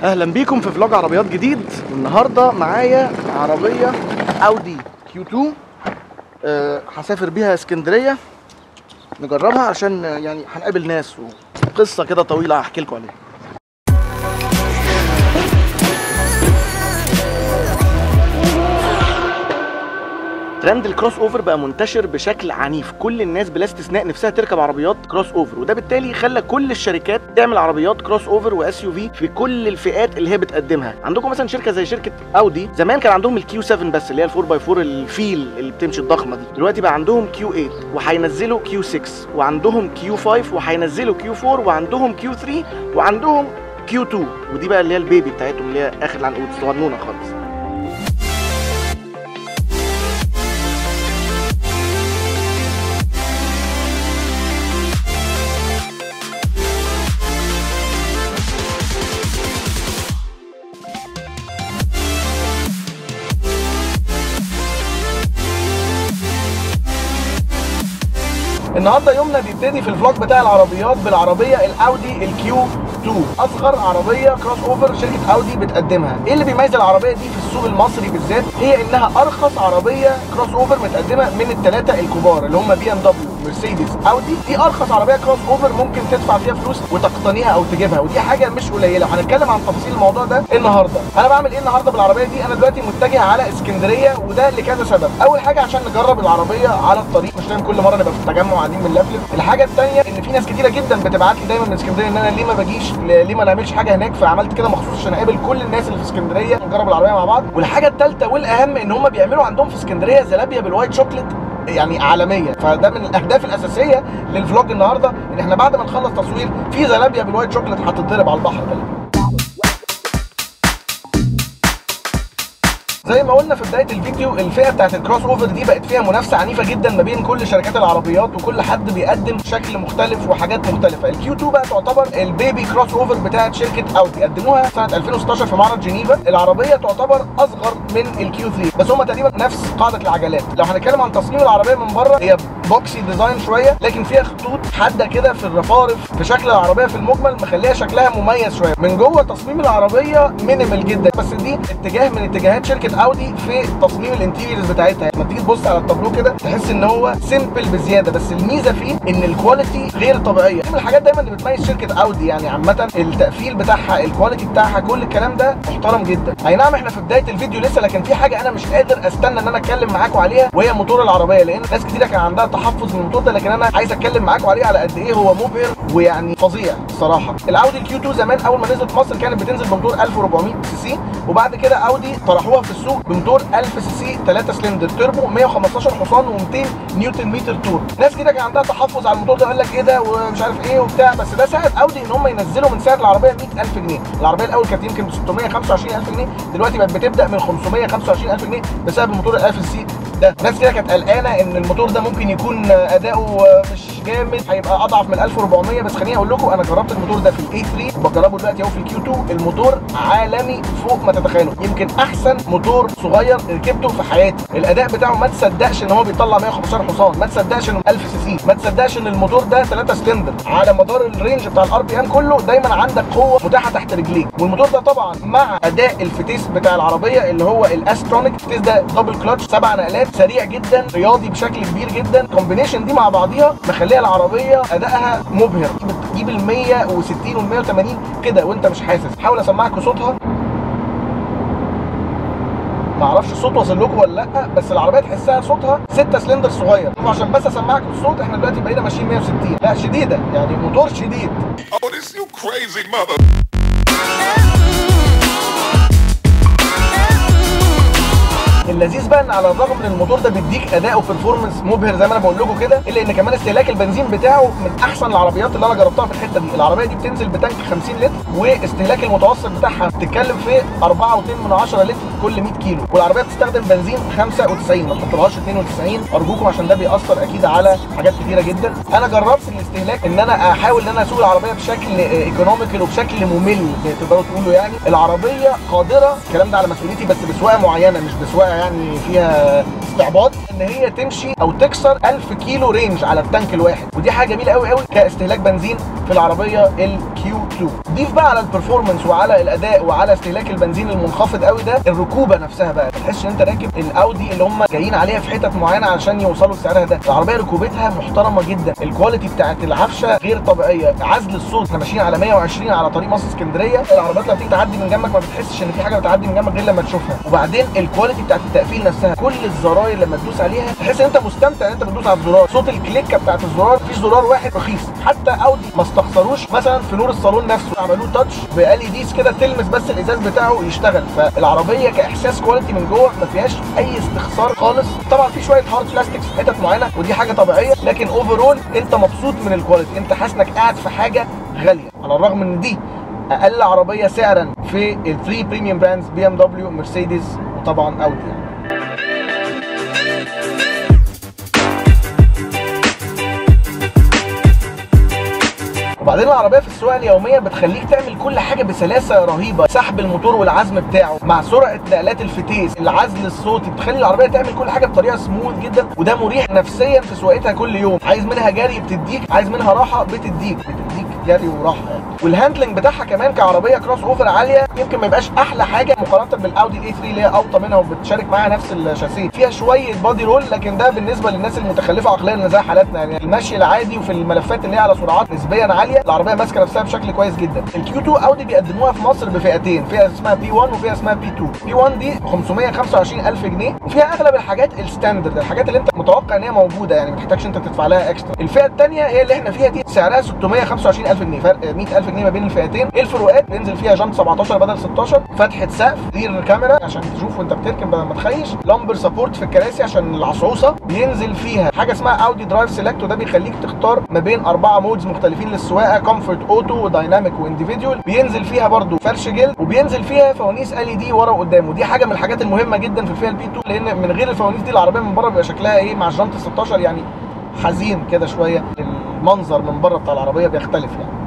اهلا بيكم في فلوج عربيات جديد النهارده معايا عربيه اودي كيو 2 أه هسافر بيها اسكندريه نجربها عشان آه، يعني هنقابل ناس وقصه كده طويله هحكي لكم عليها ترند الكروس اوفر بقى منتشر بشكل عنيف كل الناس بلا استثناء نفسها تركب عربيات كروس اوفر وده بالتالي خلى كل الشركات تعمل عربيات كروس اوفر واس يو في في كل الفئات اللي هي بتقدمها عندكم مثلا شركه زي شركه اودي زمان كان عندهم الكيو 7 بس اللي هي ال 4 باي 4 الفيل اللي بتمشي الضخمه دي دلوقتي بقى عندهم كيو 8 وهينزلوا كيو 6 وعندهم كيو 5 وهينزلوا كيو 4 وعندهم كيو 3 وعندهم كيو 2 ودي بقى اللي هي البيبي بتاعتهم اللي هي اخر العنقود صغنونه خالص النهارده يومنا بيبتدي في الفلوج بتاع العربيات بالعربيه الاودي الكيو 2 اصغر عربيه كروس اوفر شركه اودي بتقدمها ايه اللي بيميز العربيه دي في السوق المصري بالذات هي انها ارخص عربيه كروس اوفر متقدمه من الثلاثه الكبار اللي هم بي ام دبليو مرسيدس اودي دي ارخص عربيه كروس اوفر ممكن تدفع فيها فلوس وتقتنيها او تجيبها ودي حاجه مش قليله وهنتكلم عن تفاصيل الموضوع ده النهارده انا بعمل ايه النهارده بالعربيه دي انا دلوقتي متجه على اسكندريه وده لكذا سبب اول حاجه عشان نجرب العربيه على الطريق مش لازم كل مره نبقى في التجمع قاعدين بنلفلف الحاجه الثانيه ان في ناس كتيره جدا بتبعت لي دايما من اسكندريه ان انا ليه ما باجيش ل- ليه ما نعملش حاجه هناك فعملت كده مخصوص عشان اقابل كل الناس اللي في اسكندريه نجرب العربيه مع بعض والحاجه الثالثه والاهم ان هم بيعملوا عندهم في اسكندريه زلابيا بالوايت شوكليت يعني عالميه فده من الاهداف الاساسيه للفلوج النهارده ان احنا بعد ما نخلص تصوير في زلابيا بالوايت شوكليت هتتضرب على البحر ده زي ما قلنا في بدايه الفيديو الفئه بتاعت الكروس اوفر دي بقت فيها منافسه عنيفه جدا ما بين كل شركات العربيات وكل حد بيقدم شكل مختلف وحاجات مختلفه الكيو 2 بقى تعتبر البيبي كروس اوفر بتاعت شركه اودي قدموها سنه 2016 في معرض جنيفا العربيه تعتبر اصغر من الكيو 3 بس هم تقريبا نفس قاعده العجلات لو هنتكلم عن تصميم العربيه من بره هي بوكسي ديزاين شويه لكن فيها خطوط حاده كده في الرفارف في شكل العربيه في المجمل مخليها شكلها مميز شويه من جوه تصميم العربيه مينيمال جدا بس دي اتجاه من اتجاهات شركه اودي في تصميم الانتيريورز بتاعتها لما تيجي تبص على التابلو كده تحس ان هو سيمبل بزياده بس الميزه فيه ان الكواليتي غير طبيعيه دي من الحاجات دايما اللي بتميز شركه اودي يعني عامه التقفيل بتاعها الكواليتي بتاعها كل الكلام ده محترم جدا اي نعم احنا في بدايه الفيديو لسه لكن في حاجه انا مش قادر استنى ان انا اتكلم معاكم عليها وهي موتور العربيه لان ناس كتيره كان عندها تحفظ من الموتور ده لكن انا عايز اتكلم معاكم عليه على قد ايه هو مبهر ويعني فظيع الصراحه الاودي الكيو 2 زمان اول ما نزلت مصر كانت بتنزل بموتور 1400 سي سي وبعد كده اودي طرحوها في السوق بموتور 1000 سي سي 3 سلندر تربو 115 حصان و200 نيوتن متر تور ناس كده كان عندها تحفظ على الموتور ده قال لك ايه ده ومش عارف ايه وبتاع بس ده ساعد اودي ان هم ينزلوا من سعر العربيه 100000 جنيه العربيه الاول كانت يمكن ب 625000 جنيه دلوقتي بقت بتبدا من 525000 جنيه بسبب الموتور ال 1000 سي سي ده ناس كده كانت قلقانه ان الموتور ده ممكن يكون اداؤه مش جامد هيبقى اضعف من 1400 بس خليني اقول لكم انا جربت الموتور ده في الاي 3 وبجربه دلوقتي اهو في الكيو 2 الموتور عالمي فوق ما تتخيلوا يمكن احسن موتور صغير ركبته في حياتي الاداء بتاعه ما تصدقش ان هو بيطلع 115 حصان ما تصدقش انه 1000 سي سي ما تصدقش ان الموتور ده 3 سلندر على مدار الرينج بتاع الار بي ام كله دايما عندك قوه متاحه تحت رجليك والموتور ده طبعا مع اداء الفتيس بتاع العربيه اللي هو الاسترونيك الفتيس ده دبل كلاتش سبع نقلات سريع جدا رياضي بشكل كبير جدا الكومبينيشن دي مع بعضيها مخليه العربيه ادائها مبهر بتجيب ال 160 وال 180 كده وانت مش حاسس حاول اسمعكم صوتها ما اعرفش الصوت واصل لكم ولا لا بس العربيه تحسها صوتها 6 سلندر صغير عشان بس اسمعكم الصوت احنا دلوقتي بقينا ماشيين 160 لا شديده يعني موتور شديد Oh, this you crazy mother. اللذيذ بقى ان على الرغم ان الموتور ده بيديك اداء وبرفورمانس مبهر زي ما انا بقول لكم كده الا ان كمان استهلاك البنزين بتاعه من احسن العربيات اللي انا جربتها في الحته دي العربيه دي بتنزل بتانك 50 لتر واستهلاك المتوسط بتاعها بتتكلم في 4.2 لتر كل 100 كيلو والعربيه بتستخدم بنزين 95 ما تحطلهاش 92 ارجوكم عشان ده بيأثر اكيد على حاجات كتيره جدا انا جربت الاستهلاك ان انا احاول ان انا اسوق العربيه بشكل ايكونوميكال وبشكل ممل تقدروا تقولوا يعني العربيه قادره الكلام ده على مسؤوليتي بس بسواقه معينه مش بسواقه يعني فيها استعباط ان هي تمشي او تكسر 1000 كيلو رينج على التانك الواحد ودي حاجه جميله قوي قوي كاستهلاك بنزين في العربيه الكيو 2 ضيف بقى على البرفورمانس وعلى الاداء وعلى استهلاك البنزين المنخفض قوي ده الركوبه نفسها بقى تحس ان انت راكب الاودي اللي هم جايين عليها في حتت معينه علشان يوصلوا لسعرها ده العربيه ركوبتها محترمه جدا الكواليتي بتاعت العفشه غير طبيعيه عزل الصوت احنا ماشيين على 120 على طريق مصر اسكندريه العربيات لما بتيجي تعدي من جنبك ما بتحسش ان في حاجه بتعدي من جنبك غير لما تشوفها وبعدين الكواليتي بتاعت التقفيل نفسها كل الزراير لما تدوس عليها تحس ان انت مستمتع ان انت بتدوس على الزرار صوت الكليكه بتاعت الزرار في زرار واحد رخيص حتى اودي ما استخسروش مثلا في نور الصالون نفسه عملوه تاتش بال اي ديز كده تلمس بس الازاز بتاعه يشتغل فالعربيه كاحساس كواليتي من جوه ما فيهاش اي استخسار خالص طبعا في شويه هارد بلاستكس في حتت معينه ودي حاجه طبيعيه لكن اوفرول انت مبسوط من الكواليتي انت حاسس انك قاعد في حاجه غاليه على الرغم ان دي اقل عربيه سعرا في الثري بريميوم براندز بي ام دبليو مرسيدس وطبعا اودي يعني. وبعدين العربيه في السواقه اليوميه بتخليك تعمل كل حاجه بسلاسه رهيبه سحب الموتور والعزم بتاعه مع سرعه نقلات الفتيس العزل الصوتي بتخلي العربيه تعمل كل حاجه بطريقه سموث جدا وده مريح نفسيا في سواقتها كل يوم عايز منها جري بتديك عايز منها راحه بتديك بتديك جري وراحه يعني والهاندلنج بتاعها كمان كعربيه كروس اوفر عاليه يمكن ما يبقاش احلى حاجه مقارنه بالاودي الاي 3 اللي هي اوطى منها وبتشارك معاها نفس الشاسيه فيها شويه بادي رول لكن ده بالنسبه للناس المتخلفه عقليا اللي زي حالاتنا يعني المشي العادي وفي الملفات اللي هي على سرعات نسبيا عاليه العربيه ماسكه نفسها بشكل كويس جدا الكيو 2 اودي بيقدموها في مصر بفئتين فئه اسمها بي 1 وفئه اسمها بي 2 بي 1 دي 525000 جنيه وفيها اغلب الحاجات الستاندرد الحاجات اللي انت متوقع ان هي موجوده يعني ما تحتاجش انت تدفع لها اكسترا الفئه الثانيه هي اللي احنا فيها دي سعرها 625000 جنيه فرق 100000 جنيه ما بين الفئتين ايه الفروقات بينزل فيها جنط 17 بدل 16 فتحه سقف رير كاميرا عشان تشوف وانت بتركب بدل ما تخيش لمبر سبورت في الكراسي عشان العصعوصه بينزل فيها حاجه اسمها اودي درايف سيلكت وده بيخليك تختار ما بين اربعه مودز مختلفين للسواقه كومفورت اوتو ودايناميك وانديفيديوال بينزل فيها برضو فرش جلد وبينزل فيها فوانيس ال اي دي ورا وقدام ودي حاجه من الحاجات المهمه جدا في الفئه البي 2 لان من غير الفوانيس دي العربيه من بره بيبقى شكلها ايه مع الجنط 16 يعني حزين كده شويه المنظر من بره بتاع العربيه بيختلف يعني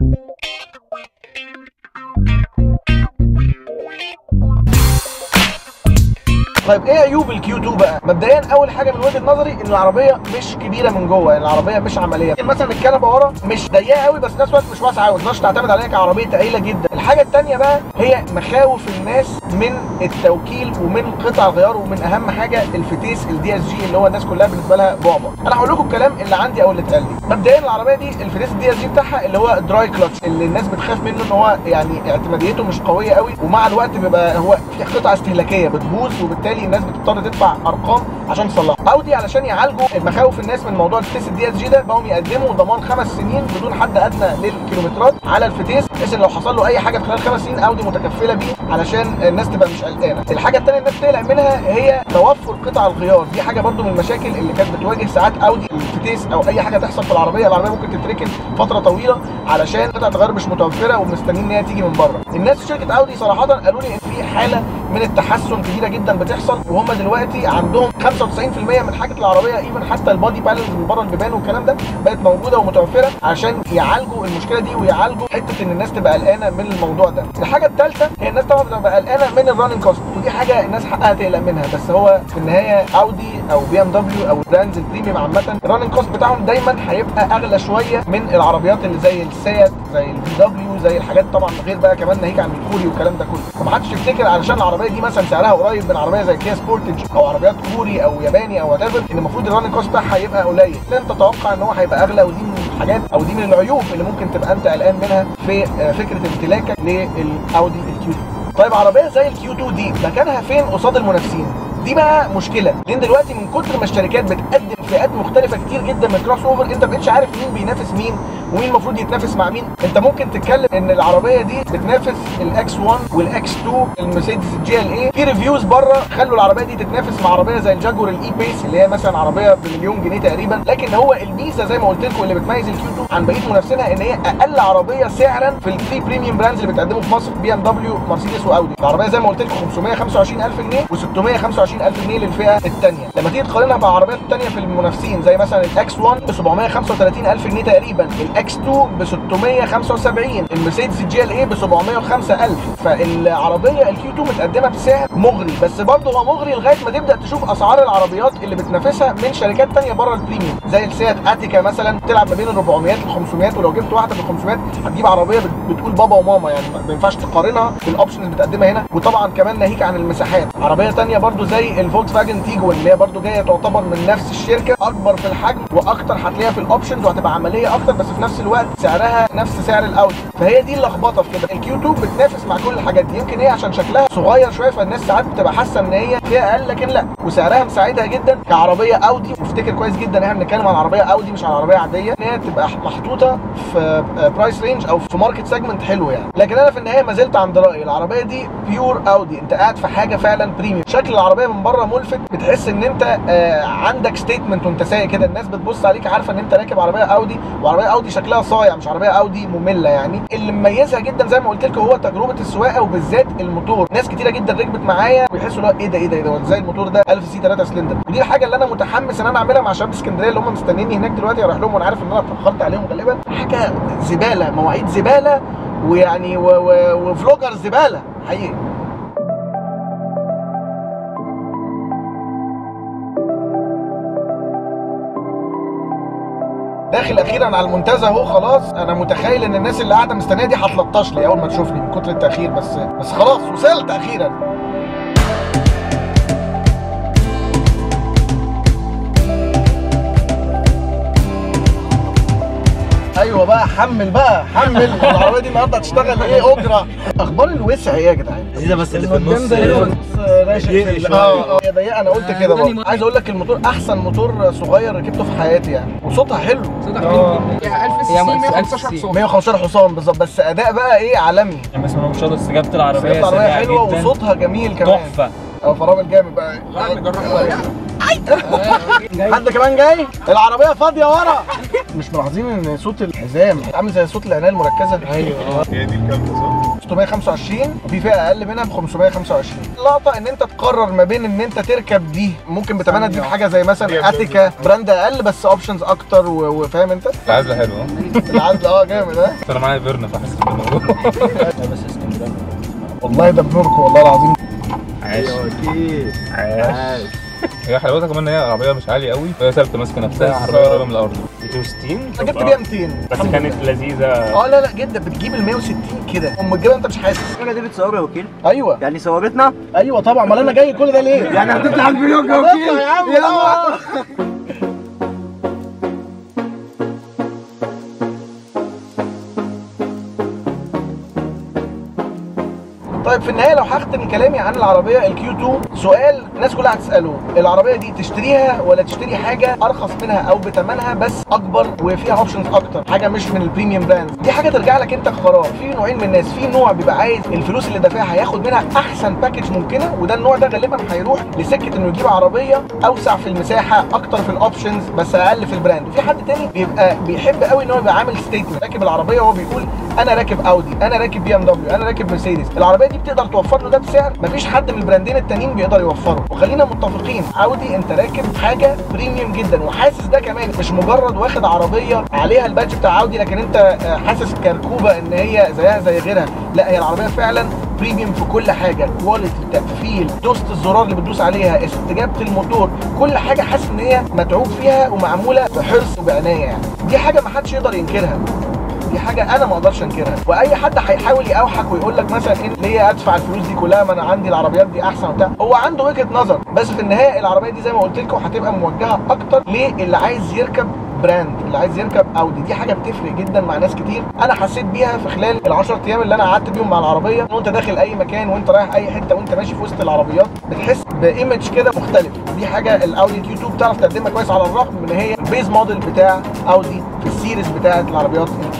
طيب ايه عيوب الكيو 2 بقى؟ مبدئيا اول حاجه من وجهه نظري ان العربيه مش كبيره من جوه يعني العربيه مش عمليه مثلا الكنبه ورا مش ضيقه قوي بس في نفس الوقت مش واسعه قوي ما تقدرش تعتمد عليها كعربيه تقيله جدا الحاجه الثانيه بقى هي مخاوف الناس من التوكيل ومن قطع الغيار ومن اهم حاجه الفتيس الدي اس جي اللي هو الناس كلها بالنسبه لها بعبع انا هقول لكم الكلام اللي عندي او اللي اتقال لي مبدئيا العربيه دي الفتيس الدي اس جي بتاعها اللي هو دراي كلاتش اللي الناس بتخاف منه ان هو يعني اعتماديته مش قويه قوي ومع الوقت بيبقى هو في قطعه استهلاكيه بتبوظ وبالتالي الناس بتضطر تدفع ارقام عشان تصلحها اودي علشان يعالجوا مخاوف الناس من موضوع الفتيس الدي اس جي ده بقوا يقدموا ضمان خمس سنين بدون حد ادنى للكيلومترات على الفتيس بحيث ان لو حصل له اي حاجه في خلال خمس سنين اودي متكفله بيه علشان الناس تبقى مش قلقانه الحاجه الثانيه الناس تقلق منها هي توفر قطع الغيار دي حاجه برده من المشاكل اللي كانت بتواجه ساعات اودي الفتيس او اي حاجه تحصل في العربيه العربيه ممكن تتركن فتره طويله علشان قطعه الغيار مش متوفره ومستنيين ان هي تيجي من بره الناس في شركه اودي صراحه قالوا لي ان في حاله من التحسن كبيره جدا بتحصل وهم دلوقتي عندهم 95% من حاجه العربيه ايفن حتى البادي بانلز من بره البيبان والكلام ده بقت موجوده ومتوفره عشان يعالجوا المشكله دي ويعالجوا حته ان الناس تبقى قلقانه من الموضوع ده الحاجه الثالثه هي الناس طبعا بتبقى قلقانه من الراننج كوست ودي حاجه الناس حقها تقلق منها بس هو في النهايه اودي او بي ام دبليو او براندز البريميوم عامه الراننج كوست بتاعهم دايما هيبقى اغلى شويه من العربيات اللي زي السيات زي البي دبليو زي الحاجات طبعا غير بقى كمان ناهيك عن الكوري والكلام ده كله فما حدش يفتكر علشان العربيه دي مثلا سعرها قريب من عربيه زي كيا سبورتج او عربيات كوري او ياباني او وات ان المفروض الراننج كوست بتاعها هيبقى قليل لن تتوقع ان هو هيبقى اغلى ودي من الحاجات او دي من العيوب اللي ممكن تبقى انت قلقان منها في فكره امتلاكك للاودي الكيو طيب عربيه زي الكيو 2 دي مكانها فين قصاد المنافسين دي بقى مشكله لان دلوقتي من كتر ما الشركات بتقدم فئات مختلفه كتير جدا من كروس اوفر انت مبقتش عارف مين بينافس مين ومين المفروض يتنافس مع مين انت ممكن تتكلم ان العربيه دي بتنافس الاكس 1 والاكس 2 المرسيدس الجي ال اي في ريفيوز بره خلوا العربيه دي تتنافس مع عربيه زي الجاكور الاي بيس اللي هي مثلا عربيه بمليون جنيه تقريبا لكن هو الميزه زي ما قلت لكم اللي بتميز الكيو 2 عن بقيه منافسينها ان هي اقل عربيه سعرا في الثري بريميوم براندز اللي بتقدمه في مصر بي ام دبليو مرسيدس واودي العربيه زي ما قلت لكم 525000 جنيه و625 125000 جنيه للفئه الثانيه لما تيجي تقارنها بالعربيات الثانيه في المنافسين زي مثلا الاكس 1 ب 735000 جنيه تقريبا الاكس 2 ب 675 المرسيدس الجي ال اي ب 705000 فالعربيه الكيو 2 متقدمه بسعر مغري بس برضه هو مغري لغايه ما تبدا تشوف اسعار العربيات اللي بتنافسها من شركات ثانيه بره البريميوم زي السيات اتيكا مثلا تلعب ما بين ال 400 وال 500 ولو جبت واحده بال 500 هتجيب عربيه بت- بتقول بابا وماما يعني ما ينفعش تقارنها بالاوبشنز اللي بتقدمها هنا وطبعا كمان ناهيك عن المساحات عربيه ثانيه برضو زي الفولكس فاجن تيجوان اللي هي برضو جايه تعتبر من نفس الشركه اكبر في الحجم واكتر هتلاقيها في الاوبشنز وهتبقى عمليه اكتر بس في نفس الوقت سعرها نفس سعر الاودي فهي دي اللخبطه في كده الكيو 2 بتنافس مع كل الحاجات دي يمكن هي عشان شكلها صغير شويه فالناس ساعات بتبقى حاسه ان هي فيها اقل لكن لا وسعرها مساعدها جدا كعربيه اودي وافتكر كويس جدا ان احنا بنتكلم عن عربيه اودي مش عن عربيه عاديه ان هي تبقى محطوطه في برايس رينج او في ماركت سيجمنت حلو يعني لكن انا في النهايه ما زلت عند رايي العربيه دي بيور اودي انت قاعد في حاجه فعلا بريميوم شكل العربيه من بره ملفت بتحس ان انت آه عندك ستيتمنت وانت سايق كده الناس بتبص عليك عارفه ان انت راكب عربيه اودي وعربيه اودي شكلها صايع مش عربيه اودي ممله يعني اللي مميزها جدا زي ما قلت لكم هو تجربه السواقه وبالذات الموتور ناس كتيره جدا ركبت معايا ويحسوا لا ايه ده ايه ده ايه ده ازاي الموتور ده 1000 سي 3 سلندر ودي الحاجه اللي انا متحمس ان انا اعملها مع شباب اسكندريه اللي هم مستنيني هناك دلوقتي اروح لهم وانا عارف ان انا اتاخرت عليهم غالبا حاجه زباله مواعيد زباله ويعني و... و... وفلوجر زباله حقيقي داخل اخيرا على المنتزه اهو خلاص انا متخيل ان الناس اللي قاعده مستنيه دي هتلطش لي اول ما تشوفني من كتر التاخير بس بس خلاص وصلت اخيرا ايوه بقى حمل بقى حمل العربيه دي النهارده هتشتغل ايه اجره اخبار الوسع ايه يا جدعان دي بس اللي في النص راشق في ال- اه اه يا ضيقه انا قلت كده برضه عايز اقول لك الموتور احسن موتور صغير ركبته في حياتي يعني وصوتها حلو يا 1000 سي سي 115 حصان 115 حصان بالظبط بس اداء بقى ايه عالمي يعني بس مش شاطر استجابه العربيه العربيه سريعه حلوه جدا وصوتها جميل كمان تحفه اه فرامل جامد بقى لا نجربها حد كمان جاي العربيه فاضيه ورا مش ملاحظين ان صوت الحزام عامل زي صوت العنايه المركزه ايوه هي دي الكاميرا صح؟ 625 وفي فئه اقل منها ب 525 اللقطه ان انت تقرر ما بين ان انت تركب دي ممكن بتمنى تجيب حاجه زي مثلا اتيكا براند اقل بس اوبشنز اكتر و- وفاهم انت العزله حلوه العزل اه جامد ها انا معايا فيرنا فحاسس بالموضوع بس اسكندريه والله ده بنوركم والله العظيم عاش عاش هي حلاوتها كمان ان هي عربيه مش عاليه قوي فهي ثابته ماسكه نفسها عربيه قريبه من الارض 260 انا جبت بيها 200 بس كانت لذيذه اه لا لا جدا بتجيب ال 160 كده ام تجيبها انت مش حاسس الحاجه دي بتصور يا وكيل ايوه يعني صورتنا ايوه طبعا امال انا جاي كل ده ليه؟ يعني هتطلع الفيديو يا هتطلع يا عم يلا طيب في النهايه لو هختم كلامي عن العربيه الكيو 2 سؤال الناس كلها هتساله العربيه دي تشتريها ولا تشتري حاجه ارخص منها او بثمنها بس اكبر وفيها اوبشنز اكتر حاجه مش من البريميوم براندز دي حاجه ترجع لك انت قرار في نوعين من الناس في نوع بيبقى عايز الفلوس اللي دافعها ياخد منها احسن باكج ممكنه وده النوع ده غالبا هيروح لسكه انه يجيب عربيه اوسع في المساحه اكتر في الاوبشنز بس اقل في البراند وفي حد تاني بيبقى بيحب قوي ان هو يبقى عامل ستيتمنت راكب العربيه وهو بيقول انا راكب اودي انا راكب بي ام دبليو انا راكب مرسيدس العربيه دي بتقدر توفر له ده بسعر مفيش حد من البراندين التانيين بيقدر يوفره وخلينا متفقين اودي انت راكب حاجه بريميوم جدا وحاسس ده كمان مش مجرد واخد عربيه عليها البادج بتاع اودي لكن انت آه، حاسس كركوبه ان هي زيها زي غيرها لا هي العربيه فعلا بريميوم في كل حاجه كواليتي تقفيل دوسه الزرار اللي بتدوس عليها استجابه الموتور كل حاجه حاسس ان هي متعوب فيها ومعموله بحرص وبعنايه يعني دي حاجه ما حدش يقدر ينكرها دي حاجه انا ما اقدرش انكرها واي حد هيحاول يقاوحك ويقول لك مثلا ايه ليه ادفع الفلوس دي كلها ما انا عندي العربيات دي احسن وبتاع هو عنده وجهه نظر بس في النهايه العربيه دي زي ما قلت لكم هتبقى موجهه اكتر للي عايز يركب براند اللي عايز يركب اودي دي حاجه بتفرق جدا مع ناس كتير انا حسيت بيها في خلال ال 10 ايام اللي انا قعدت بيهم مع العربيه وانت داخل اي مكان وانت رايح اي حته وانت ماشي في وسط العربيات بتحس بايمج كده مختلف دي حاجه الاودي كيو 2 بتعرف تقدمها كويس على الرغم من ان هي البيز موديل بتاع اودي في السيريز بتاعت العربيات الكيو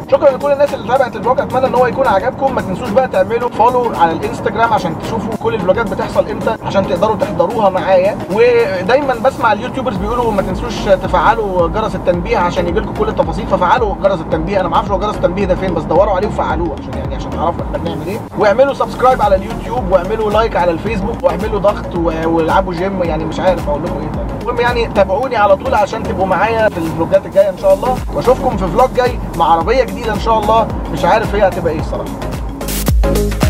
شكرا لكل الناس اللي تابعت الفلوج اتمنى ان هو يكون عجبكم ما تنسوش بقى تعملوا فولو على الانستجرام عشان تشوفوا كل الفلوجات بتحصل امتى عشان تقدروا تحضروها معايا ودايما بسمع اليوتيوبرز بيقولوا ما تنسوش تفعلوا جرس التنبيه عشان يجي لكم كل التفاصيل ففعلوا جرس التنبيه انا ما اعرفش هو جرس التنبيه ده فين بس دوروا عليه وفعلوه عشان يعني عشان تعرفوا احنا بنعمل ايه واعملوا سبسكرايب على اليوتيوب واعملوا لايك على الفيسبوك واعملوا ضغط و- والعبوا جيم يعني مش عارف اقول لكم ايه ده. المهم يعني تابعوني على طول عشان تبقوا معايا في الفلوجات الجايه ان شاء الله واشوفكم في فلوج جاي مع عربيه جديده ان شاء الله مش عارف هي هتبقى ايه الصراحه